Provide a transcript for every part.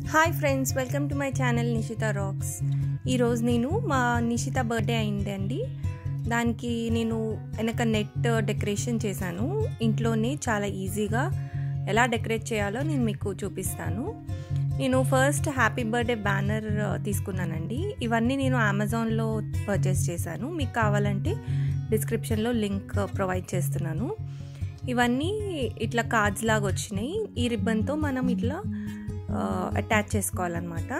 hi friends welcome to my channel Nishita rocks ఈరోజు నేను మా నిషిత బర్త్డే అయిందండి దానికి నేను వెనక నెట్ డెకరేషన్ చేశాను ఇంట్లోనే చాలా ఈజీగా ఎలా డెకరేట్ చేయాలో నేను మీకు చూపిస్తాను నేను ఫస్ట్ హ్యాపీ బర్త్డే బ్యానర్ తీసుకున్నానండి ఇవన్నీ నేను అమెజాన్లో పర్చేస్ చేశాను మీకు కావాలంటే డిస్క్రిప్షన్లో లింక్ ప్రొవైడ్ చేస్తున్నాను ఇవన్నీ ఇట్లా కార్డ్స్ లాగా వచ్చినాయి ఈ రిబ్బన్తో మనం ఇట్లా అటాచ్ చేసుకోవాలన్నమాట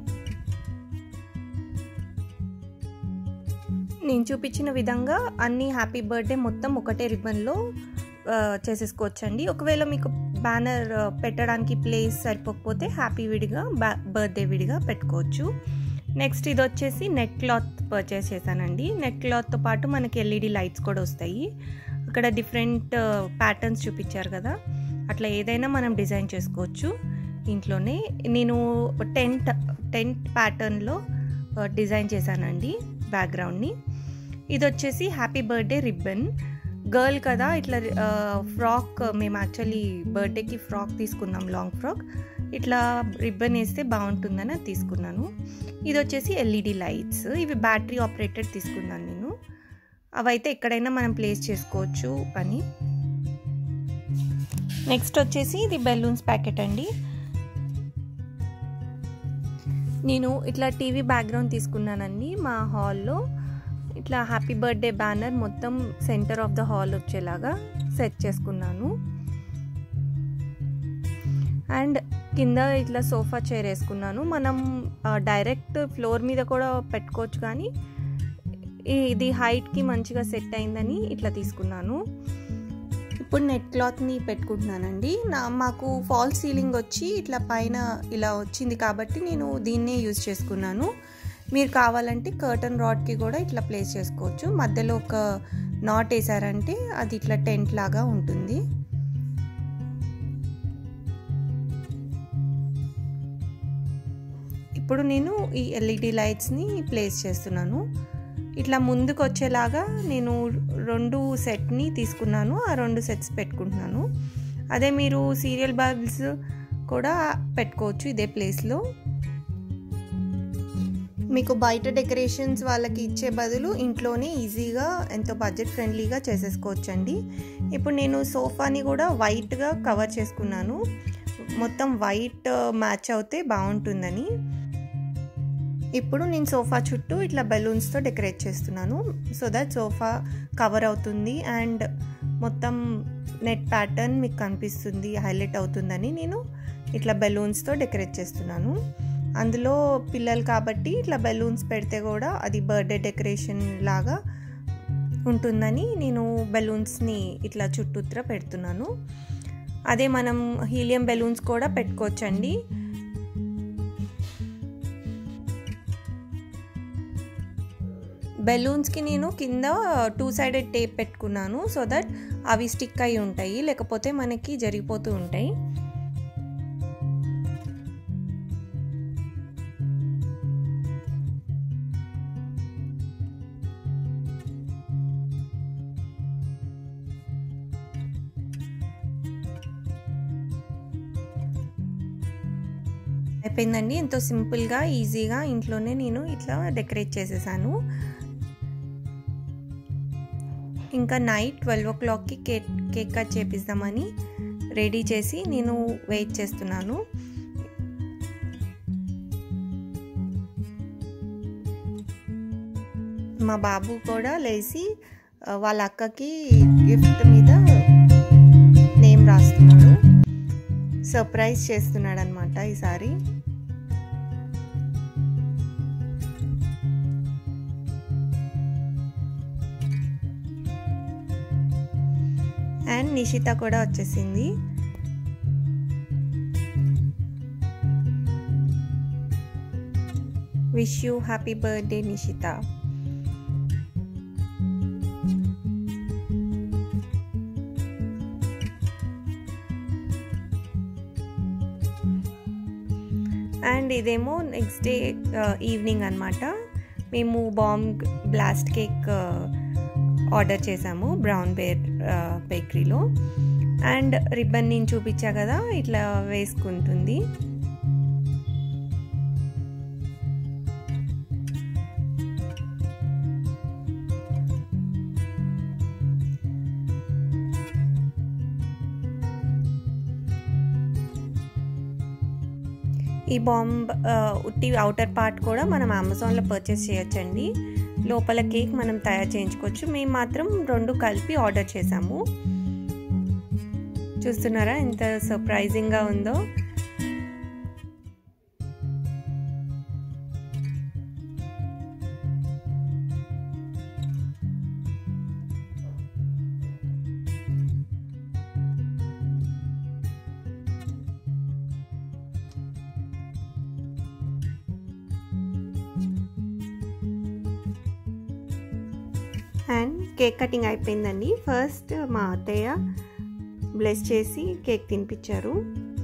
నేను చూపించిన విధంగా అన్ని హ్యాపీ బర్త్డే మొత్తం ఒకటే రిబ్బన్లో చేసేసుకోవచ్చండి ఒకవేళ మీకు బ్యానర్ పెట్టడానికి ప్లేస్ సరిపోకపోతే హ్యాపీ విడిగా బర్త్డే విడిగా పెట్టుకోవచ్చు నెక్స్ట్ ఇది వచ్చేసి నెట్ క్లాత్ పర్చేస్ చేశానండి నెట్ క్లాత్తో పాటు మనకి ఎల్ఈడి లైట్స్ కూడా వస్తాయి అక్కడ డిఫరెంట్ ప్యాటర్న్స్ చూపించారు కదా అట్లా ఏదైనా మనం డిజైన్ చేసుకోవచ్చు ఇంట్లోనే నేను టెంట్ టెంట్ ప్యాటర్న్లో డిజైన్ చేశానండి బ్యాక్గ్రౌండ్ని ఇది వచ్చేసి హ్యాపీ బర్త్డే రిబ్బన్ గర్ల్ కదా ఇట్లా ఫ్రాక్ మేము యాక్చువల్లీ బర్త్డేకి ఫ్రాక్ తీసుకున్నాం లాంగ్ ఫ్రాక్ ఇట్లా రిబ్బన్ వేస్తే బాగుంటుందని తీసుకున్నాను ఇది వచ్చేసి ఎల్ఈడి లైట్స్ ఇవి బ్యాటరీ ఆపరేటెడ్ తీసుకున్నాను నేను అవైతే ఎక్కడైనా మనం ప్లేస్ చేసుకోవచ్చు అని నెక్స్ట్ వచ్చేసి ఇది బెలూన్స్ ప్యాకెట్ అండి నేను ఇట్లా టీవీ బ్యాక్గ్రౌండ్ తీసుకున్నానండి మా హాల్లో ఇట్లా హ్యాపీ బర్త్డే బ్యానర్ మొత్తం సెంటర్ ఆఫ్ ద హాల్ వచ్చేలాగా సెట్ చేసుకున్నాను అండ్ కింద ఇట్లా సోఫా చైర్ వేసుకున్నాను మనం డైరెక్ట్ ఫ్లోర్ మీద కూడా పెట్టుకోవచ్చు కానీ ఇది హైట్కి మంచిగా సెట్ అయిందని ఇట్లా తీసుకున్నాను ఇప్పుడు నెట్ క్లాత్ని పెట్టుకుంటున్నానండి నా మాకు ఫాల్ సీలింగ్ వచ్చి ఇట్లా పైన ఇలా వచ్చింది కాబట్టి నేను దీన్నే యూజ్ చేసుకున్నాను మీరు కావాలంటే కర్టన్ రాడ్కి కూడా ఇట్లా ప్లేస్ చేసుకోవచ్చు మధ్యలో ఒక నాట్ వేసారంటే అది ఇట్లా టెంట్ లాగా ఉంటుంది ఇప్పుడు నేను ఈ ఎల్ఈడి లైట్స్ని ప్లేస్ చేస్తున్నాను ఇట్లా ముందుకు వచ్చేలాగా నేను రెండు సెట్ని తీసుకున్నాను ఆ రెండు సెట్స్ పెట్టుకుంటున్నాను అదే మీరు సీరియల్ బల్బ్స్ కూడా పెట్టుకోవచ్చు ఇదే ప్లేస్లో మీకు బయట డెకరేషన్స్ వాళ్ళకి ఇచ్చే బదులు ఇంట్లోనే ఈజీగా ఎంతో బడ్జెట్ ఫ్రెండ్లీగా చేసేసుకోవచ్చు అండి ఇప్పుడు నేను సోఫాని కూడా వైట్గా కవర్ చేసుకున్నాను మొత్తం వైట్ మ్యాచ్ అవుతే బాగుంటుందని ఇప్పుడు నేను సోఫా చుట్టూ ఇట్లా బెలూన్స్తో డెకరేట్ చేస్తున్నాను సో దట్ సోఫా కవర్ అవుతుంది అండ్ మొత్తం నెట్ ప్యాటర్న్ మీకు కనిపిస్తుంది హైలైట్ అవుతుందని నేను ఇట్లా బెలూన్స్తో డెకరేట్ చేస్తున్నాను అందులో పిల్లలు కాబట్టి ఇట్లా బెలూన్స్ పెడితే కూడా అది బర్త్డే డెకరేషన్ లాగా ఉంటుందని నేను బెలూన్స్ని ఇట్లా చుట్టూత్ర పెడుతున్నాను అదే మనం హీలియం బెలూన్స్ కూడా పెట్టుకోవచ్చండి బెలూన్స్కి నేను కింద టూ సైడెడ్ టేప్ పెట్టుకున్నాను సో దట్ అవి స్టిక్ అయి ఉంటాయి లేకపోతే మనకి జరిగిపోతూ ఉంటాయి అయిపోయిందండి ఎంతో సింపుల్గా ఈజీగా ఇంట్లోనే నేను ఇట్లా డెకరేట్ చేసేసాను ఇంకా నైట్ ట్వెల్వ్ ఓ క్లాక్కి కేక్ కేక్ కట్ చేపిద్దామని రెడీ చేసి నేను వెయిట్ చేస్తున్నాను మా బాబు కూడా లేచి వాళ్ళ అక్కకి గిఫ్ట్ మీద నేమ్ రాస్తున్నాడు సర్ప్రైజ్ చేస్తున్నాడు అనమాట ఈసారి అండ్ నిషిత కూడా వచ్చేసింది wish you happy birthday Nishita and ఇదేమో నెక్స్ట్ డే ఈవినింగ్ అనమాట మేము బాంబ్ బ్లాస్ట్ కేక్ ఆర్డర్ చేసాము బ్రౌన్ బేర్ బేకరీలో అండ్ రిబ్బన్ నేను చూపించా కదా ఇట్లా వేసుకుంటుంది ఈ బాంబ్ ఉట్టి అవుటర్ పార్ట్ కూడా మనం అమెజాన్లో పర్చేస్ చేయొచ్చండి లోపల కేక్ మనం తయారు చేయించుకోవచ్చు మేము మాత్రం రెండు కలిపి ఆర్డర్ చేసాము చూస్తున్నారా ఎంత సర్ప్రైజింగ్గా ఉందో అండ్ కేక్ కటింగ్ అయిపోయిందండి ఫస్ట్ మా అత్తయ్య బ్లెస్ చేసి కేక్ తినిపించారు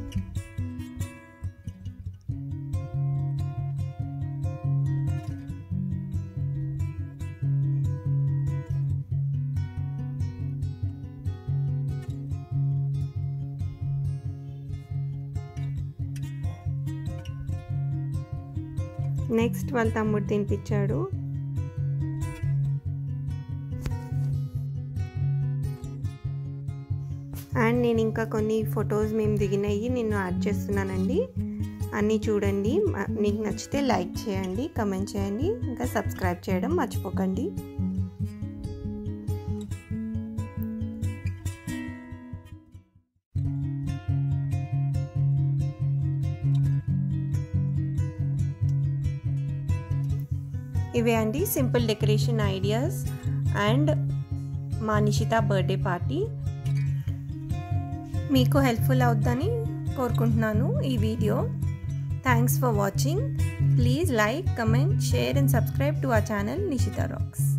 నెక్స్ట్ వాళ్ళ తమ్ముడు తినిపించాడు అండ్ నేను ఇంకా కొన్ని ఫొటోస్ మేము దిగినవి నేను యాడ్ చేస్తున్నానండి అన్నీ చూడండి నీకు నచ్చితే లైక్ చేయండి కమెంట్ చేయండి ఇంకా సబ్స్క్రైబ్ చేయడం మర్చిపోకండి ఇవే అండి సింపుల్ డెకరేషన్ ఐడియాస్ అండ్ మా నిషిత బర్త్డే పార్టీ మీకు హెల్ప్ఫుల్ అవుద్దని కోరుకుంటున్నాను ఈ video thanks for watching please like comment share and subscribe to our channel Nishita racks